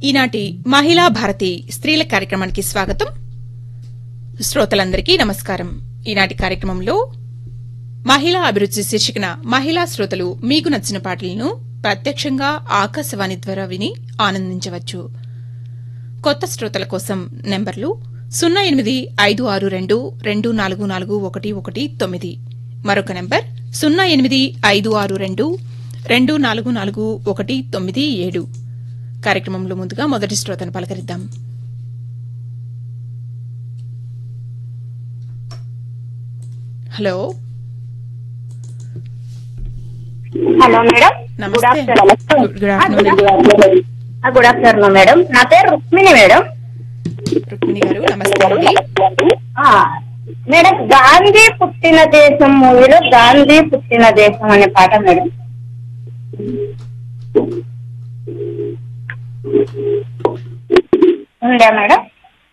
ఈనాటి మహిళా భారతి స్త్రీల కార్యక్రమానికి స్వాగతం శ్రోతలందరికీ నమస్కారం ఈనాటి కార్యక్రమంలో మహిళా అభిరుచి శీర్షికన మహిళా శ్రోతలు మీకు నచ్చిన పాటలను ప్రత్యక్షంగా ఆకాశవాణి ద్వారా విని ఆనందించవచ్చు కొత్త శ్రోతల కోసం నెంబర్లు సున్నా ఎనిమిది ఐదు ఆరు రెండు రెండు నాలుగు నాలుగు ఒకటి ఒకటి తొమ్మిది మరొక నెంబర్ సున్నా ఎనిమిది ఐదు ఆరు రెండు రెండు నాలుగు నాలుగు ఒకటి తొమ్మిది ఏడు కార్యక్రమంలో ముందుగా మొదటి శ్రోతను పలకరిద్దాం హలో హలో మేడం నమస్తే. Good good afternoon afternoon. Good afternoon madam నా పేరు రుక్మిణి మేడం రుక్మిణి గారు నమస్తే అండి ఆ, మేడం గాంధీ పుట్టిన దేశం మూవీలో గాంధీ పుట్టిన దేశం అనే పాట మేడం ఉందా మేడం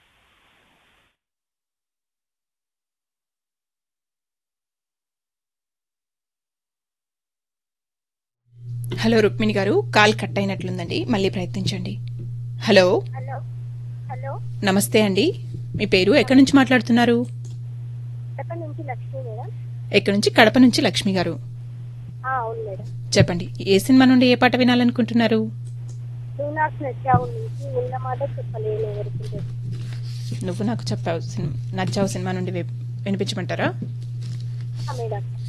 హలో రుక్మిణి గారు కాల్ కట్ అయినట్లుందండి మళ్ళీ ప్రయత్నించండి హలో హలో హలో నమస్తే అండి మీ పేరు ఎక్కడి నుంచి మాట్లాడుతున్నారు ఎక్కడి నుంచి లక్ష్మి మేడం ఎక్కడి నుంచి కడప నుంచి లక్ష్మి గారు ఆ, అవును మేడం చెప్పండి ఏ సినిమా నుండి ఏ పాట వినాలనుకుంటున్నారు నువ్వు నాకు నచ్చావు నుంచి ఉన్న మాట చెప్పలేను ఎవరికి తెలియదు. నువ్వు నాకు చెప్పావు సినిమా నచ్చావు సినిమా నుండి వి- వినిపించమంటారా ఆ, మేడం